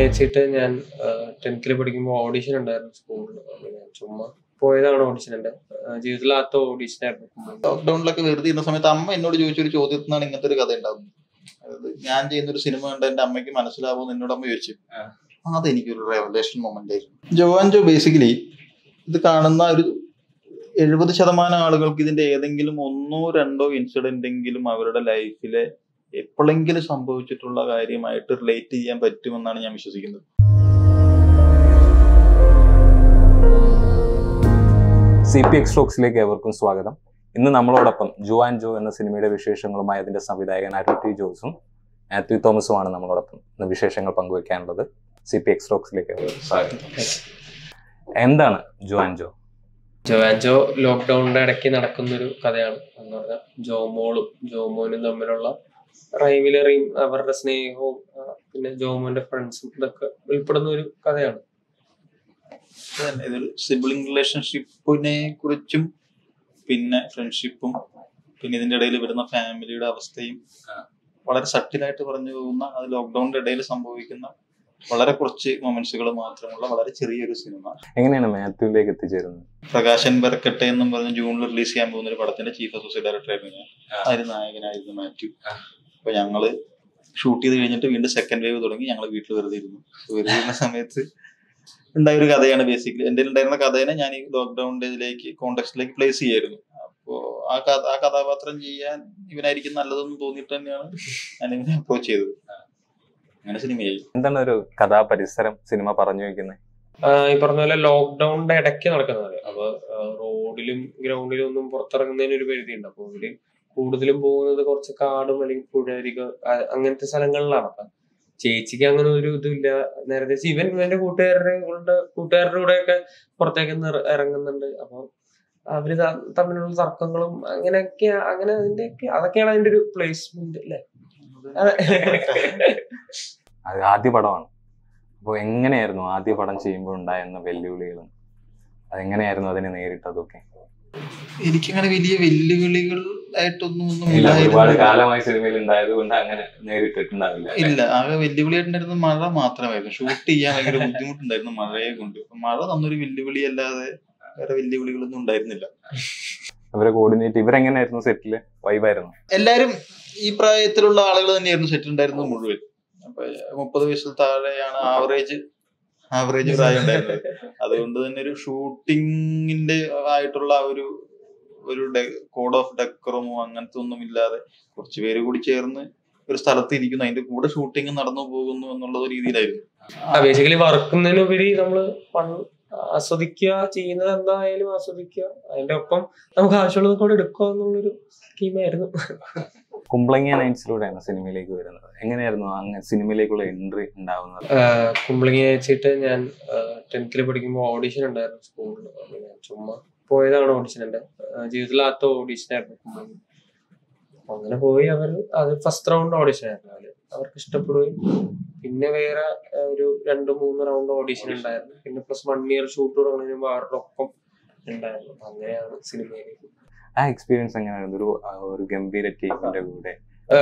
വെച്ചിട്ട് ഞാൻ ടെൻത്തിൽ പഠിക്കുമ്പോൾ ഓഡിഷൻ ഉണ്ടായിരുന്നു സ്കൂളിൽ ഞാൻ ചുമ്മാ പോയതാണ് ഓഡിഷൻ എൻ്റെ ജീവിതത്തിലെ ആദ്യത്തെ ഓഡിഷൻ ആയിരുന്നു കുമ്പളങ്ങി. ലോക്ക്ഡൌണിലൊക്കെ വെറുതെ ഇരുന്ന സമയത്ത് അമ്മ എന്നോട് ചോദിച്ചൊരു ചോദ്യത്തിനാണ് ഇങ്ങനത്തെ ഒരു കഥ ഉണ്ടാകുന്നത് അതായത് ഞാൻ ചെയ്യുന്ന ഒരു സിനിമ കണ്ട് എന്റെ അമ്മയ്ക്ക് മനസ്സിലാവുമെന്ന് എന്നോട് അമ്മ ചോദിച്ചു ആ. അതെനിക്കൊരു റെവലേഷൻ മൊമെന്റ് ആയിരുന്നു ജോവാൻ ജോ ബേസിക്കലി ഇത് കാണുന്ന ഒരു എഴുപത് ശതമാനം ആളുകൾക്ക് ഇതിന്റെ ഏതെങ്കിലും ഒന്നോ രണ്ടോ ഇൻസിഡന്റ് എങ്കിലും അവരുടെ ലൈഫിലെ എപ്പോഴെങ്കിലും സംഭവിച്ചിട്ടുള്ള കാര്യമായിട്ട് റിലേറ്റ് ചെയ്യാൻ പറ്റുമെന്നാണ് ഞാൻ വിശ്വസിക്കുന്നത് സി പി എക്സ്ട്രോക്സിലേക്ക് ഏവർക്കും സ്വാഗതം ഇന്ന് നമ്മളോടൊപ്പം ജോ ആൻഡ് ജോ എന്ന സിനിമയുടെ വിശേഷങ്ങളുമായി അതിന്റെ സംവിധായകൻ അരുൺ ടി ജോസും മാത്യു തോമസുമാണ് നമ്മളോടൊപ്പം ഇന്ന് വിശേഷങ്ങൾ പങ്കുവെക്കാനുള്ളത് സി പി എക്സ്ട്രോക്സിലേക്ക് ഏവർക്കും സ്വാഗതം എന്താണ് ജോ ആൻഡ് ജോ ജോവാൻജോ ലോക്ക്ഡൌണിന്റെ ഇടയ്ക്ക് നടക്കുന്നൊരു കഥയാണ് എന്ന് പറഞ്ഞാൽ ജോമോളും ജോമോനും തമ്മിലുള്ള റൈവിലറിയും അവരുടെ സ്നേഹവും ആ, പിന്നെ ജോമോന്റെ ഫ്രണ്ട്സും ഇതൊക്കെ ഉൾപ്പെടുന്ന ഒരു കഥയാണ് അതന്നെ, ഇതൊരു സിബിളിംഗ് റിലേഷൻഷിപ്പിനെ കുറിച്ചും പിന്നെ ഫ്രണ്ട്ഷിപ്പും പിന്നെ ഇതിന്റെ ഇടയിൽ വരുന്ന ഫാമിലിയുടെ അവസ്ഥയും ആ. വളരെ സട്ടിലായിട്ട് പറഞ്ഞു പോകുന്ന അത് ലോക്ക്ഡൌണിന്റെ ഇടയിൽ സംഭവിക്കുന്ന വളരെ കുറച്ച് മൊമെന്റ്സുകൾ മാത്രമുള്ള വളരെ ചെറിയൊരു സിനിമ എങ്ങനെയാണ് മാത്യുവിലേക്ക് എത്തിച്ചേരുന്നത് പ്രകാശൻ ബർക്കട്ടെ എന്നും പറഞ്ഞ് ജൂണിൽ റിലീസ് ചെയ്യാൻ പോകുന്ന ഒരു പടത്തിന്റെ ചീഫ് അസോസിയേറ്റ് ഡയറക്ടർ ആയിരുന്നു ഞാൻ ആ. അതിൽ നായകനായിരുന്നു മാത്യു ആ. അപ്പൊ ഞങ്ങള് ഷൂട്ട് ചെയ്ത് കഴിഞ്ഞിട്ട് വീണ്ടും സെക്കൻഡ് വേവ് തുടങ്ങി ഞങ്ങൾ വീട്ടിൽ വെറുതെ ഇരുന്നു വെറുതെ ഇരുന്ന സമയത്ത് ഉണ്ടായ ഒരു കഥയാണ് ബേസിക്കലി എന്റെ ഉണ്ടായിരുന്ന കഥേനെ ഞാൻ ഈ ലോക്ക്ഡൌണിന്റെ ഇതിലേക്ക് കോണ്ടെക്സ്റ്റിലേക്ക് പ്ലേസ് ചെയ്യായിരുന്നു അപ്പോ ആ കഥ ആ കഥാപാത്രം ചെയ്യാൻ ഇവനായിരിക്കും നല്ലതെന്ന് തോന്നിയിട്ട് തന്നെയാണ് ഞാൻ ഇവനെ അപ്രോച്ച് ചെയ്തത് അങ്ങനെ സിനിമയായി എന്താണ് ഒരു കഥാപരിസരം സിനിമ പറഞ്ഞു വെക്കുന്നത് ആ, ഈ പറഞ്ഞ പോലെ ലോക്ക്ഡൌണിന്റെ ഇടയ്ക്ക് നടക്കുന്നത് അപ്പൊ ആ, റോഡിലും ഗ്രൗണ്ടിലും ഒന്നും പുറത്തിറങ്ങുന്നതിന് ഒരു പരിധിയുണ്ട് അപ്പൊ ഇവര് കൂടുതലും പോകുന്നത് കുറച്ച് കാടും അല്ലെങ്കിൽ പുഴരിക ആ, അങ്ങനത്തെ സ്ഥലങ്ങളിലാണ് അപ്പൊ ചേച്ചിക്ക് അങ്ങനെ ഒരു ഇതില്ല നേരത്തെ ഇവൻ ഇവന്റെ കൂട്ടുകാരുടെ ഇവളുടെ കൂട്ടുകാരുടെ കൂടെ ഒക്കെ പുറത്തേക്ക് ഒന്ന് ഇറങ്ങുന്നുണ്ട് അപ്പൊ അവര് ത- തമ്മിലുള്ള തർക്കങ്ങളും അങ്ങനെയൊക്കെ അങ്ങനെ അതിന്റെയൊക്കെ അതൊക്കെയാണ് അതിന്റെ ഒരു പ്ലേസ്മെന്റ് അല്ലെ അത് ആദ്യ പടമാണ് അപ്പോൾ എങ്ങനെയായിരുന്നു ആദ്യ പടം ചെയ്യുമ്പോൾ ഉണ്ടായിരുന്ന വെല്ലുവിളികളും അതെങ്ങനെയായിരുന്നു അതിനെ നേരിട്ടതൊക്കെ എനിക്കങ്ങനെ വലിയ വെല്ലുവിളികൾ ആയിട്ടൊന്നും ഒന്നും ഇല്ല ഒരുപാട് ഇല്ലായിരുന്നു. കാലമായി സിനിമയിൽ ഉണ്ടായത് കൊണ്ട് അങ്ങനെ നേരിട്ടിട്ടുണ്ടാവില്ല ഇല്ല ആകെ വെല്ലുവിളിയായിട്ടുണ്ടായിരുന്ന മഴ മാത്രമായിരുന്നു ഷൂട്ട് ചെയ്യാൻ ഭയങ്കര ബുദ്ധിമുട്ടുണ്ടായിരുന്നു മഴയെ കൊണ്ട് അപ്പൊ മഴ തന്നൊരു വെല്ലുവിളി അല്ലാതെ വേറെ വെല്ലുവിളികളൊന്നും ഉണ്ടായിരുന്നില്ല ഇവരെ കോർഡിനേറ്റ് ഇവരെങ്ങനെയായിരുന്നു സെറ്റില് വൈബായിരുന്നു എല്ലാരും ഈ പ്രായത്തിലുള്ള ആളുകൾ തന്നെയായിരുന്നു സെറ്റ് ഉണ്ടായിരുന്നത് മുഴുവൻ അപ്പൊ മുപ്പത് വയസ്സിൽ താഴെയാണ് ആവറേജ് ആവറേജ് പ്രായം ഉണ്ടായിരുന്നത് അതുകൊണ്ട് തന്നെ ഒരു ഷൂട്ടിങ്ങിന്റെ ആയിട്ടുള്ള ആ ഒരു ഒരു കോഡ് ഓഫ് ഡെക്കറമോ അങ്ങനത്തെ ഒന്നും ഇല്ലാതെ കുറച്ച് പേര് കൂടി ചേർന്ന് ഒരു സ്ഥലത്ത് ഇരിക്കുന്നു അതിന്റെ കൂടെ ഷൂട്ടിംഗ് നടന്നു പോകുന്നു എന്നുള്ള രീതിയിലായിരുന്നു ബേസിക്കലി വർക്കുന്നതിനുപരി നമ്മള് പൺ- ആസ്വദിക്കുക ചെയ്യുന്നത് എന്തായാലും ആസ്വദിക്കുക അതിന്റെ ഒപ്പം നമുക്ക് ആവശ്യമുള്ളത് കൂടെ എടുക്കുക എന്നുള്ളൊരു സ്കീമായിരുന്നു കുമ്പളങ്ങിയ നൈറ്റ്സിലൂടെയാണ് സിനിമയിലേക്ക് വരുന്നത് എങ്ങനെയായിരുന്നു അങ്ങനെ സിനിമയിലേക്കുള്ള എൻട്രി ഉണ്ടാവുന്നത് കുമ്പളങ്ങി വെച്ചിട്ട് ഞാൻ ടെൻത്തിൽ പഠിക്കുമ്പോൾ ഓഡിഷൻ ഉണ്ടായിരുന്നു സ്കൂളിൽ ഞാൻ ചുമ്മാ പോയതാണ് ഓഡിഷൻ എൻ്റെ ജീവിതത്തിലെ ആദ്യത്തെ ഓഡിഷൻ ആയിരുന്നു കുമ്പളങ്ങി അപ്പൊ അങ്ങനെ പോയി അവർ അത് ഫസ്റ്റ് റൗണ്ട് ഓഡിഷൻ ആയിരുന്നു അതില് അവർക്ക് ഇഷ്ടപ്പെടുകയും പിന്നെ വേറെ ആ, ഒരു രണ്ട് മൂന്ന് റൗണ്ട് ഓഡിഷൻ ഉണ്ടായിരുന്നു പിന്നെ പ്ലസ് വൺ ഇയർ ഷൂട്ട് തുടങ്ങുന്നതിന് മുമ്പ് അവരുടെ ഒപ്പം ഉണ്ടായിരുന്നു അപ്പൊ അങ്ങനെയാണ് സിനിമയിലേക്ക് ആ എക്സ്പീരിയൻസ് എങ്ങനെയായിരുന്നു ഒരു ആ, ഒരു ഗംഭീര ടീമിന്റെ കൂടെ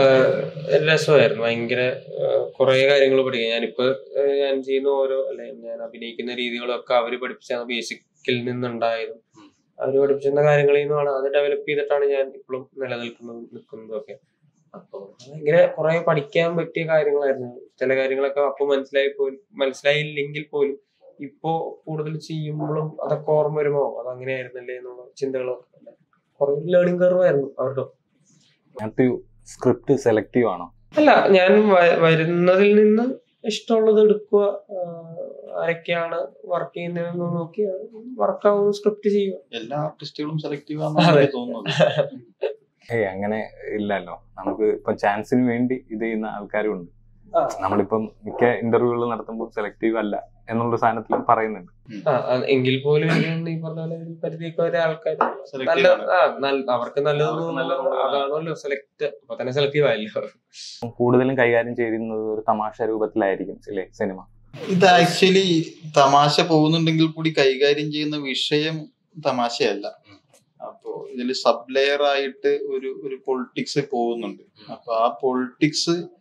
ആഹ് രസമായിരുന്നു ഭയങ്കര കുറെ കാര്യങ്ങൾ പഠിക്കുക ഞാനിപ്പോ ആഹ് ഞാൻ ചെയ്യുന്ന ഓരോ അല്ലെ ഞാൻ അഭിനയിക്കുന്ന രീതികളൊക്കെ അവര് പഠിപ്പിച്ച ബേസിക്കിൽ നിന്നുണ്ടായതും ഉം. അവര് പഠിപ്പിച്ചിരുന്ന കാര്യങ്ങളിൽ നിന്നാണ് അത് ഡെവലപ്പ് ചെയ്തിട്ടാണ് ഞാൻ ഇപ്പോഴും നിലനിൽക്കുന്നതും നിൽക്കുന്നതും ഒക്കെ അപ്പൊ ഭയങ്കര കുറെ പഠിക്കാൻ പറ്റിയ കാര്യങ്ങളായിരുന്നു ചില കാര്യങ്ങളൊക്കെ അപ്പൊ മനസ്സിലായി പോലും മനസ്സിലായില്ലെങ്കിൽ പോലും ഇപ്പോ കൂടുതൽ ചെയ്യുമ്പോഴും അതൊക്കെ ഓർമ്മ വരുമോ അത് അങ്ങനെയായിരുന്നല്ലേ എന്നുള്ള ചിന്തകളൊക്കെ ഉണ്ട്. കുറെ ലേണിംഗ് കർവ് ആയിരുന്നു അവരുടെ മാത്യു സ്ക്രിപ്റ്റ് സെലക്റ്റീവ് ആണോ അല്ല ഞാൻ വ- വരുന്നതിൽ നിന്ന് ഇഷ്ടമുള്ളത് എടുക്കുക ആഹ് ആരൊക്കെയാണ് വർക്ക് ചെയ്യുന്നതെന്ന് നോക്കി വർക്ക് ആവുന്ന സ്ക്രിപ്റ്റ് ചെയ്യുക എല്ലാ ആർട്ടിസ്റ്റുകളും സെലക്റ്റീവ് ആണെന്നാണ് അതെ. എനിക്ക് തോന്നുന്നത് ഏയ് അങ്ങനെ ഇല്ലല്ലോ നമുക്ക് ഇപ്പൊ ചാൻസിന് വേണ്ടി ഇത് ചെയ്യുന്ന ആൾക്കാരും ഉണ്ട് നമ്മളിപ്പം മിക്ക ഇന്റർവ്യൂകൾ നടത്തുമ്പോൾ സെലക്റ്റീവ് അല്ല എന്നുള്ള സാധനത്തിൽ പറയുന്നുണ്ട് ആ, ആ, എങ്കിൽ പോലും എനിക്ക് തോന്നുന്നു ഈ പറഞ്ഞ പോലെ ഒരു പരിധിയൊക്കെ വരെ ആൾക്കാർ Selective നല്ല ആണ്. ആ നല്ല- അവർക്ക് നല്ലത് അവർക്ക് നല്ലത് തോന്നുന്നത് അതാണല്ലോ സെലക്ട് അപ്പൊ തന്നെ സെലക്റ്റീവ് ആയല്ലോ കൂടുതലും കൈകാര്യം ചെയ്തിരുന്നത് ഒരു തമാശ രൂപത്തിലായിരിക്കും അല്ലേ സിനിമ ഇത് ആക്ച്വലി തമാശ പോകുന്നുണ്ടെങ്കിൽ കൂടി കൈകാര്യം ചെയ്യുന്ന വിഷയം തമാശയല്ല അപ്പോ ഇതിൽ സബ് ലെയർ ആയിട്ട് ഒരു ഒരു പൊളിറ്റിക്സ് പോകുന്നുണ്ട് അപ്പൊ ആ പൊളിറ്റിക്സ്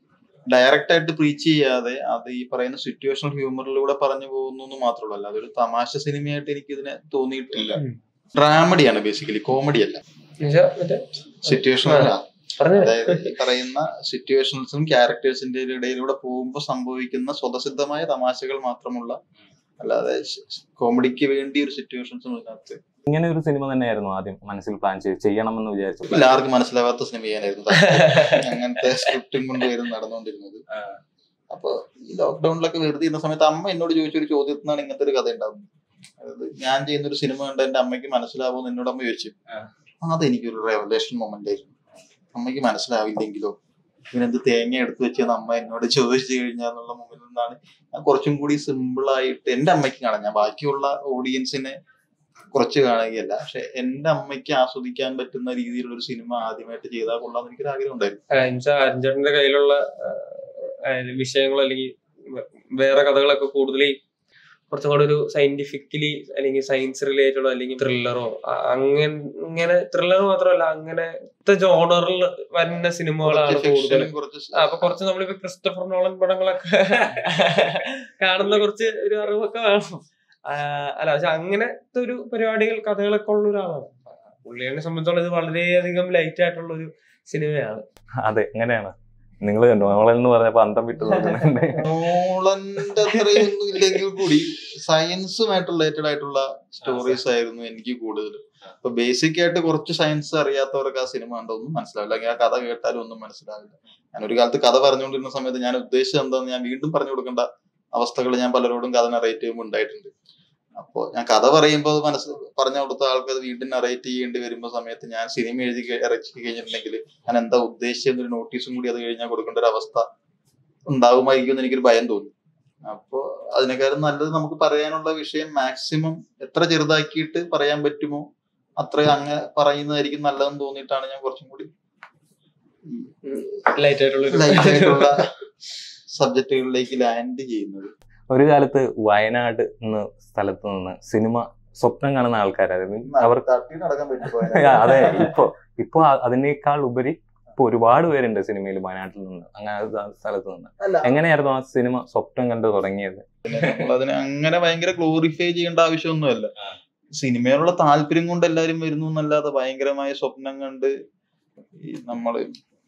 ഡയറക്റ്റ് ആയിട്ട് പ്രീച്ച് ചെയ്യാതെ അത് ഈ പറയുന്ന സിറ്റുവേഷണൽ ഹ്യൂമറിലൂടെ പറഞ്ഞു പോകുന്നു എന്ന് മാത്രമല്ല അല്ല അതൊരു തമാശ സിനിമയായിട്ട് എനിക്ക് ഇതിനെ തോന്നിയിട്ടില്ല ഉം. ഡ്രാമഡിയാണ് ബേസിക്കലി കോമഡി അല്ല എന്നുവെച്ചാ മറ്റേ സിറ്റുവേഷണൽ പറഞ്ഞു അതായത് ഈ പറയുന്ന സിറ്റുവേഷൻസും ക്യാരക്ടേഴ്സിന്റെ ഇടയിലൂടെ പോകുമ്പോൾ സംഭവിക്കുന്ന സ്വതസിദ്ധമായ തമാശകൾ മാത്രമുള്ള അല്ലാതെ കോമഡിക്ക് വേണ്ടി ഒരു സിറ്റുവേഷൻസും ഇതിനകത്ത് ഇങ്ങനെ ഒരു സിനിമ തന്നെയായിരുന്നു ആദ്യം മനസ്സിൽ പ്ലാൻ ചെയ്ത് ചെയ്യണമെന്ന് വിചാരിച്ചു എല്ലാവർക്കും മനസ്സിലാവാത്ത സിനിമ ചെയ്യാനായിരുന്നു താല്പര്യം. അങ്ങനത്തെ സ്ക്രിപ്റ്റും കൊണ്ടുവരും നടന്നുകൊണ്ടിരുന്നത് അപ്പൊ ഈ ലോക്ക്ഡൌണിലൊക്കെ വെറുതെ ഇരുന്ന സമയത്ത് അമ്മ എന്നോട് ചോദിച്ചൊരു ചോദ്യത്തിൽ നിന്നാണ് ഇങ്ങനത്തെ ഒരു കഥ ഉണ്ടാവുന്നത് അതായത് ഞാൻ ചെയ്യുന്ന ഒരു സിനിമ കണ്ട് എന്റെ അമ്മയ്ക്ക് മനസ്സിലാവുമെന്ന് എന്നോട് അമ്മ ചോദിച്ചു ആ. അതെനിക്കൊരു റെവലേഷൻ മൊമെന്റ് ആയിരുന്നു അമ്മയ്ക്ക് മനസ്സിലാവില്ലെങ്കിലോ ഇവനെന്ത് തേങ്ങ എടുത്തു വെച്ചെന്ന് അമ്മ എന്നോട് ചോദിച്ചു കഴിഞ്ഞാൽ എന്നുള്ള മൊമെന്റിൽ നിന്നാണ് ഞാൻ കുറച്ചും കൂടി സിമ്പിൾ ആയിട്ട് എന്റെ അമ്മയ്ക്ക് കാണാം ഞാൻ ബാക്കിയുള്ള ഓഡിയൻസിനെ കുറച്ച് കാണുകയല്ല പക്ഷെ എന്റെ അമ്മയ്ക്ക് ആസ്വദിക്കാൻ പറ്റുന്ന രീതിയിലുള്ള ഒരു സിനിമ ആദ്യമായിട്ട് ചെയ്താൽ കൊള്ളാന്ന് എനിക്കൊരു ആഗ്രഹം ഉണ്ടായിരുന്നു എന്നുവെച്ചാൽ അഞ്ചേട്ടന്റെ കയ്യിലുള്ള വിഷയങ്ങൾ അല്ലെങ്കിൽ വേ- വേറെ കഥകളൊക്കെ കൂടുതൽ കുറച്ചും കൂടെ ഒരു സയന്റിഫിക്കലി അല്ലെങ്കിൽ സയൻസ് റിലേറ്റഡോ അല്ലെങ്കിൽ ത്രില്ലറോ അങ്ങനെ ഇങ്ങനെ ത്രില്ലർ മാത്രമല്ല അങ്ങനത്തെ ജോണറിൽ വരുന്ന സിനിമകളാണ് കുറച്ച് കൂടുതൽ fiction, കുറച്ച് ആ, അപ്പൊ കുറച്ച് നമ്മളിപ്പോ ക്രിസ്റ്റഫർ നോളൻ പടങ്ങളൊക്കെ കാണുന്ന കുറച്ച് ഒരു അറിവൊക്കെ വേണം ആ, അല്ല പക്ഷെ അങ്ങനത്തെ ഒരു പരിപാടികൾ കഥകളൊക്കെ ഉള്ള ഒരാളാണ് പുള്ളിയെ സംബന്ധിച്ചോളം ഇത് വളരെയധികം ലൈറ്റ് ആയിട്ടുള്ള ഒരു സിനിമയാണ് അതെ അങ്ങനെയാണ് നിങ്ങൾ നോളൻ എന്ന് പറഞ്ഞപ്പോ അന്തം വിട്ടു നോക്കുന്നുണ്ട് നോളന്റെ അത്രയൊന്നും ഇല്ലെങ്കിൽ കൂടി സയൻസുമായിട്ട് റിലേറ്റഡ് ആയിട്ടുള്ള സ്റ്റോറീസ് ആയിരുന്നു എനിക്ക് കൂടുതൽ അപ്പൊ ബേസിക് ആയിട്ട് കുറച്ച് സയൻസ് അറിയാത്തവർക്ക് ആ സിനിമ കണ്ടൊന്നും മനസ്സിലാവില്ല അല്ലെങ്കിൽ ആ കഥ കേട്ടാലും ഒന്നും മനസ്സിലാവില്ല ഞാൻ ഒരു കാലത്ത് കഥ പറഞ്ഞുകൊണ്ടിരുന്ന സമയത്ത് ഞാൻ ഉദ്ദേശിച്ചത് എന്താന്ന് ഞാൻ വീണ്ടും പറഞ്ഞു കൊടുക്കേണ്ട അവസ്ഥകൾ ഞാൻ പലരോടും കഥ നറേറ്റ് ചെയ്യുമ്പോൾ ഉണ്ടായിട്ടുണ്ട് അപ്പോൾ ഞാൻ കഥ പറയുമ്പോൾ അത് മനസ്സ് പറഞ്ഞു കൊടുത്ത ആൾക്ക് അത് വീണ്ടും നറേറ്റ് ചെയ്യേണ്ടി വരുമ്പോൾ സമയത്ത് ഞാൻ സിനിമ എഴുതി കഴി- ഇറക്കി കഴിഞ്ഞിട്ടുണ്ടെങ്കിൽ ഞാൻ എന്താ ഉദ്ദേശിച്ചെന്നൊരു നോട്ടീസും കൂടി അത് കഴിഞ്ഞാൽ കൊടുക്കേണ്ട ഒരു അവസ്ഥ ഉണ്ടാകുമായിരിക്കും എന്ന് എനിക്കൊരു ഭയം തോന്നി അപ്പോ അതിനേക്കാളും നല്ലത് നമുക്ക് പറയാനുള്ള വിഷയം മാക്സിമം എത്ര ചെറുതാക്കിയിട്ട് പറയാൻ പറ്റുമോ അത്ര അങ്ങ് പറയുന്നതായിരിക്കും നല്ലതെന്ന് തോന്നിയിട്ടാണ് ഞാൻ കുറച്ചും കൂടി ലൈറ്റ് ആയിട്ടുള്ള ഒരു ലൈറ്റ് ആയിട്ടുള്ള സബ്ജക്റ്റുകളിലേക്ക് ലാൻഡ് ചെയ്യുന്നത് ഒരു കാലത്ത് വയനാട് എന്ന സ്ഥലത്ത് നിന്ന് സിനിമ സ്വപ്നം കാണുന്ന ആൾക്കാരായിരുന്നു അവർ തട്ടി നടക്കാൻ പറ്റുമോ അതെ ഇപ്പൊ ഇപ്പൊ അ- അതിനേക്കാൾ ഉപരി ഇപ്പൊ ഒരുപാട് പേരുണ്ട് സിനിമയിൽ വയനാട്ടിൽ നിന്ന് അങ്ങനെ ആ സ്ഥലത്ത് നിന്ന് അല്ല എങ്ങനെയായിരുന്നു ആ സിനിമ സ്വപ്നം കണ്ട് തുടങ്ങിയത് നമ്മളതിനെ അങ്ങനെ ഭയങ്കര ഗ്ലോറിഫൈ ചെയ്യേണ്ട ആവശ്യമൊന്നുമല്ല സിനിമയിലുള്ള താല്പര്യം കൊണ്ട് എല്ലാരും വരുന്നു എന്നല്ലാതെ ഭയങ്കരമായ സ്വപ്നം കണ്ട് ഈ നമ്മള്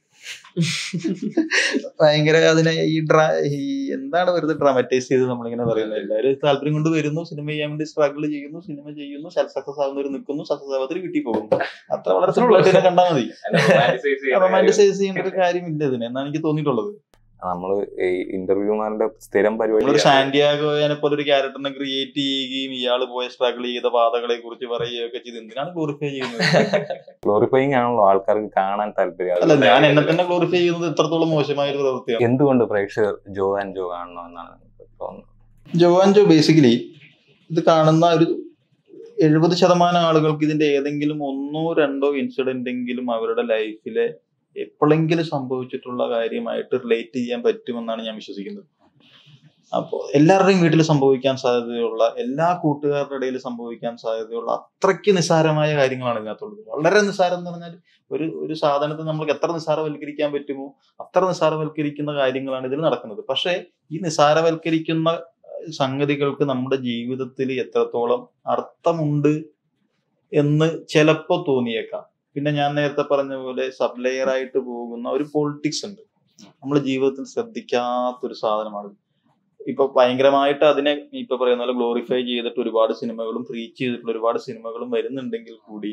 ഭയങ്കര അതിനെ ഈ ഡ്രാ ഈ എന്താണ് വെറുതെ ഡ്രാമറ്റൈസ് ചെയ്ത് നമ്മളിങ്ങനെ പറയുന്നത് എല്ലാവരും താല്പര്യം കൊണ്ട് വരുന്നു സിനിമ ചെയ്യാൻ വേണ്ടി സ്ട്രഗിൾ ചെയ്യുന്നു സിനിമ ചെയ്യുന്നു സക്സസ് ആവുന്നവർ നിൽക്കുന്നു സക്സസ് ആവാത്തവർ വീട്ടിൽ പോകുന്നു അത്ര വളരെ സിമ്പിൾ ആയിട്ട് ഇതിനെ കണ്ടാൽ മതി റൊമാൻറ്റിസൈസ് ചെയ്യേണ്ട ഒരു കാര്യമില്ല ഇതിന് എന്നാണ് എനിക്ക് തോന്നിയിട്ടുള്ളത് നമ്മള് ഈ ഇന്റർവ്യൂമാരുടെ സ്ഥിരം നമ്മളൊരു പരിപാടി സാന്റിയാഗോയെ പോലെ ഒരു ക്യാരക്ടറിനെ ക്രിയേറ്റ് ചെയ്യുകയും ഇയാൾ പോയ സ്ട്രഗിൾ ചെയ്ത പാതകളെ കുറിച്ച് പറയുകയൊക്കെ ചെയ്ത് എന്തിനാണ് ഗ്ലോറിഫൈ ചെയ്യുന്നത് ഗ്ലോറിഫൈങ് ആണല്ലോ ആൾക്കാർക്ക് കാണാൻ താല്പര്യം അല്ല അത് ഞാൻ എന്നെ തന്നെ ഗ്ലോറിഫൈ ചെയ്യുന്നത് എത്രത്തോളം മോശമായ ഒരു പ്രവൃത്തിയാണ് എന്തുകൊണ്ട് പ്രേക്ഷകർ ജോ ആൻഡ് ജോ കാണണമെന്നാണ് നിങ്ങൾക്ക് തോന്നുന്നത് ജോവാൻ ജോ ബേസിക്കലി ഇത് കാണുന്ന ഒരു എഴുപത് ശതമാനം ആളുകൾക്ക് ഇതിന്റെ ഏതെങ്കിലും ഒന്നോ രണ്ടോ ഇൻസിഡന്റ് എങ്കിലും അവരുടെ ലൈഫിലെ എപ്പോഴെങ്കിലും സംഭവിച്ചിട്ടുള്ള കാര്യമായിട്ട് റിലേറ്റ് ചെയ്യാൻ പറ്റുമെന്നാണ് ഞാൻ വിശ്വസിക്കുന്നത് അപ്പോൾ എല്ലാവരുടെയും വീട്ടിൽ സംഭവിക്കാൻ സാധ്യതയുള്ള എല്ലാ കൂട്ടുകാരുടെ ഇടയിൽ സംഭവിക്കാൻ സാധ്യതയുള്ള അത്രയ്ക്ക് നിസ്സാരമായ കാര്യങ്ങളാണ് ഇതിനകത്തുള്ളത് വളരെ നിസ്സാരം എന്ന് പറഞ്ഞാൽ ഒരു ഒരു സാധനത്തെ നമുക്ക് എത്ര നിസ്സാരവൽക്കരിക്കാൻ പറ്റുമോ അത്ര നിസ്സാരവൽക്കരിക്കുന്ന കാര്യങ്ങളാണ് ഇതിൽ നടക്കുന്നത് പക്ഷേ ഈ നിസ്സാരവൽക്കരിക്കുന്ന സംഗതികൾക്ക് നമ്മുടെ ജീവിതത്തിൽ എത്രത്തോളം അർത്ഥമുണ്ട് എന്ന് ചിലപ്പോ തോന്നിയേക്കാം പിന്നെ ഞാൻ നേരത്തെ പറഞ്ഞ പോലെ സബ് ലെയർ ആയിട്ട് പോകുന്ന ഒരു പൊളിറ്റിക്സ് ഉണ്ട് നമ്മുടെ ജീവിതത്തിൽ ശ്രദ്ധിക്കാത്തൊരു സാധനമാണ് ഇപ്പൊ ഭയങ്കരമായിട്ട് അതിനെ ഇപ്പൊ പറയുന്ന പോലെ ഗ്ലോറിഫൈ ചെയ്തിട്ട് ഒരുപാട് സിനിമകളും പ്രീച്ച് ചെയ്തിട്ടുള്ള ഒരുപാട് സിനിമകളും വരുന്നുണ്ടെങ്കിൽ കൂടി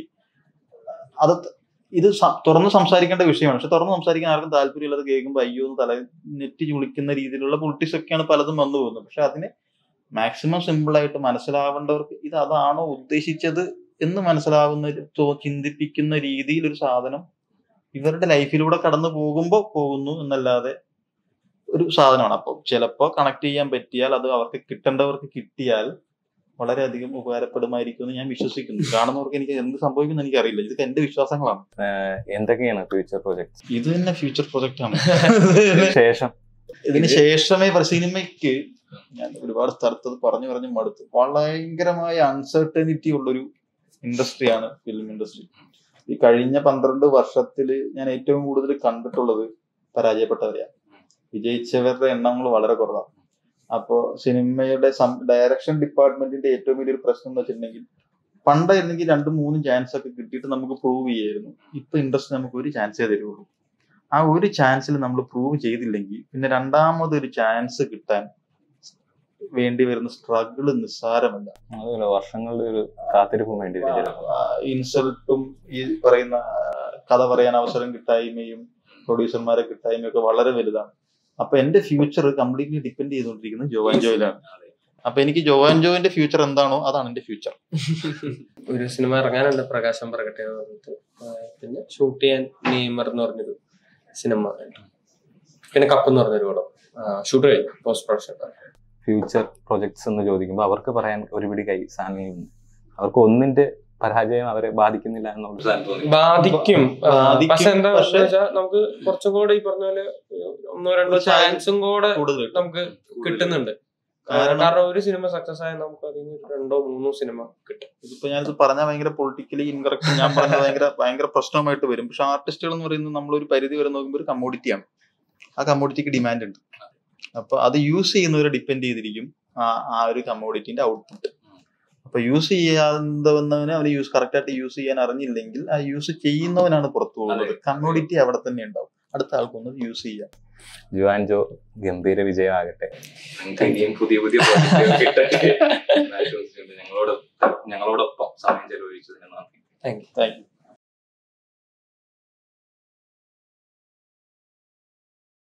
അത് ഇത് സ- തുറന്ന് സംസാരിക്കേണ്ട വിഷയമാണ് പക്ഷെ തുറന്ന് സംസാരിക്കാൻ ആർക്കും താല്പര്യമില്ലാതെ കേൾക്കുമ്പോൾ അയ്യോ എന്ന് തല നെറ്റി ചുളിക്കുന്ന രീതിയിലുള്ള പൊളിറ്റിക്സ് ഒക്കെയാണ് പലതും വന്നു പോകുന്നത് പക്ഷെ അതിനെ മാക്സിമം സിമ്പിൾ ആയിട്ട് മനസ്സിലാവേണ്ടവർക്ക് ഇത് അതാണോ ഉദ്ദേശിച്ചത് എന്ന് മനസ്സിലാവുന്ന ഒരു തോ- ചിന്തിപ്പിക്കുന്ന രീതിയിൽ ഒരു സാധനം ഇവരുടെ ലൈഫിലൂടെ കടന്നു പോകുമ്പോൾ പോകുന്നു എന്നല്ലാതെ ഒരു സാധനമാണ് അപ്പോൾ ചിലപ്പോൾ കണക്ട് ചെയ്യാൻ പറ്റിയാൽ അത് അവർക്ക് കിട്ടേണ്ടവർക്ക് കിട്ടിയാൽ വളരെയധികം ഉപകാരപ്പെടുമായിരിക്കും എന്ന് ഞാൻ വിശ്വസിക്കുന്നു കാണുന്നവർക്ക് എനിക്ക് എന്ത് സംഭവിക്കുന്നു എനിക്ക് അറിയില്ല ഇതൊക്കെ എന്റെ വിശ്വാസങ്ങളാണ് എന്തൊക്കെയാണ് ഫ്യൂച്ചർ പ്രൊജക്ട്സ് ഇത് തന്നെ ഫ്യൂച്ചർ പ്രൊജക്റ്റ് ആണ് ശേഷം ഇതിന് ശേഷമേ പറ- സിനിമയ്ക്ക് ഞാൻ ഒരുപാട് സ്ഥലത്ത് അത് പറഞ്ഞു പറഞ്ഞു മടുത്തു ഭയങ്കരമായ അൺസർട്ടനിറ്റി ഉള്ളൊരു ഇൻഡസ്ട്രിയാണ് ഫിലിം ഇൻഡസ്ട്രി ഈ കഴിഞ്ഞ പന്ത്രണ്ട് വർഷത്തിൽ ഞാൻ ഏറ്റവും കൂടുതൽ കണ്ടിട്ടുള്ളത് പരാജയപ്പെട്ടവരെയാണ് വിജയിച്ചവരുടെ എണ്ണങ്ങൾ വളരെ കുറവാണ് അപ്പോൾ സിനിമയുടെ ഡയറക്ഷൻ ഡിപ്പാർട്ട്മെന്റിന്റെ ഏറ്റവും വലിയൊരു പ്രശ്നം എന്ന് വെച്ചിട്ടുണ്ടെങ്കിൽ പണ്ടായിരുന്നെങ്കിൽ രണ്ടും മൂന്നും ചാൻസ് ഒക്കെ കിട്ടിയിട്ട് നമുക്ക് പ്രൂവ് ചെയ്യായിരുന്നു ഇപ്പൊ ഇൻട്രസ്റ്റ് നമുക്ക് ഒരു ചാൻസേ തരുള്ളൂ ആ ഒരു ചാൻസിൽ നമ്മൾ പ്രൂവ് ചെയ്തില്ലെങ്കിൽ പിന്നെ രണ്ടാമതൊരു ചാൻസ് കിട്ടാൻ വേണ്ടി വരുന്ന സ്ട്രഗിൾ നിസ്സാരമല്ല അതുപോലെ വർഷങ്ങളുടെ ഒരു കാത്തിരിപ്പും വേണ്ടി വരും ചിലപ്പോൾ. ഇൻസൾട്ടും ഈ പറയുന്ന ആ, കഥ പറയാൻ അവസരം കിട്ടായ്മയും പ്രൊഡ്യൂസർമാരെ കിട്ടായ്മയും ഒക്കെ വളരെ വലുതാണ് അപ്പൊ എന്റെ ഫ്യൂച്ചർ കംപ്ലീറ്റ്ലി ഡിപ്പെൻഡ് ചെയ്തുകൊണ്ടിരിക്കുന്നത് ജോവാൻ ജോയിലാണ് അപ്പൊ എനിക്ക് ജോവാൻ ജോയിന്റെ ഫ്യൂച്ചർ എന്താണോ അതാണ് എന്റെ ഫ്യൂച്ചർ ഒരു സിനിമ ഇറങ്ങാനുണ്ട് പ്രകാശം പ്രകട്ടെ എന്ന് പറഞ്ഞിട്ട് ആ, പിന്നെ ഷൂട്ട് ചെയ്യാൻ നെയ്മർ എന്ന് പറഞ്ഞൊരു സിനിമ പിന്നെ കപ്പ് എന്ന് പറഞ്ഞൊരു പടം ഷൂട്ട് കഴിഞ്ഞു പോസ്റ്റ് പ്രൊഡക്ഷൻ ഫ്യൂച്ചർ പ്രൊജക്ട്സ് എന്ന് ചോദിക്കുമ്പോൾ അവർക്ക് പറയാൻ ഒരുപിടി കൈ സാധനങ്ങളുണ്ട് അവർക്ക് ഒന്നിന്റെ പരാജയം അവരെ ബാധിക്കുന്നില്ല എന്നുള്ള സാധനം തോന്നി ബാധിക്കും ആ, ബാധിക്കും, പക്ഷെ എന്താ പക്ഷെ- വെച്ചാൽ നമുക്ക് കുറച്ചും കൂടെ ഈ പറഞ്ഞ പോലെ ഒന്നോ രണ്ടോ ചാൻസും കൂടെ കൂടുതൽ കിട്ടും. നമുക്ക് കിട്ടുന്നുണ്ട് കാരണം കാരണം ഒരു സിനിമ സക്സസ് ആയാൽ നമുക്ക് അതിന് രണ്ടോ മൂന്നോ സിനിമ കിട്ടും ഇതിപ്പോ ഞാനിത് പറഞ്ഞാൽ ഭയങ്കര പൊളിറ്റിക്കലി ഇൻകറക്റ്റ് ഞാൻ പറഞ്ഞത് ഭയങ്കര ഭയങ്കര പ്രശ്നമായിട്ട് വരും പക്ഷെ ആർട്ടിസ്റ്റുകൾ എന്ന് പറയുന്നത് നമ്മൾ ഒരു പരിധി വരെ നോക്കുമ്പോൾ ഒരു കമ്മോഡിറ്റിയാണ് ആ കമ്മോഡിറ്റിക്ക് ഡിമാൻഡ് ഉണ്ട് അപ്പൊ അത് യൂസ് ചെയ്യുന്നവരെ ഡിപ്പെൻഡ് ചെയ്തിരിക്കും ആ ആ ഒരു കമ്മോഡിറ്റിന്റെ ഔട്ട്പുട്ട് അപ്പൊ യൂസ് ചെയ്യാവുന്നവന് അവന് യൂസ് കറക്റ്റ് ആയിട്ട് യൂസ് ചെയ്യാൻ അറിഞ്ഞില്ലെങ്കിൽ ആ യൂസ് ചെയ്യുന്നവനാണ് പുറത്തു പോകുന്നത് കമ്മോഡിറ്റി അവിടെ തന്നെ ഉണ്ടാവും അടുത്ത ആൾക്കൊന്ന് യൂസ് ചെയ്യാം ജുവാൻ ജോ ഗംഭീര വിജയമാകട്ടെ നിങ്ങൾക്ക് ഇനിയും പുതിയ പുതിയ project കൾ കിട്ടട്ടെ എന്ന് ആശംസിച്ചുകൊണ്ട് ഞങ്ങളോട് ഞങ്ങളോടൊപ്പം സമയം ചെലവഴിച്ചതിന് നന്ദി താങ്ക് യു താങ്ക് യു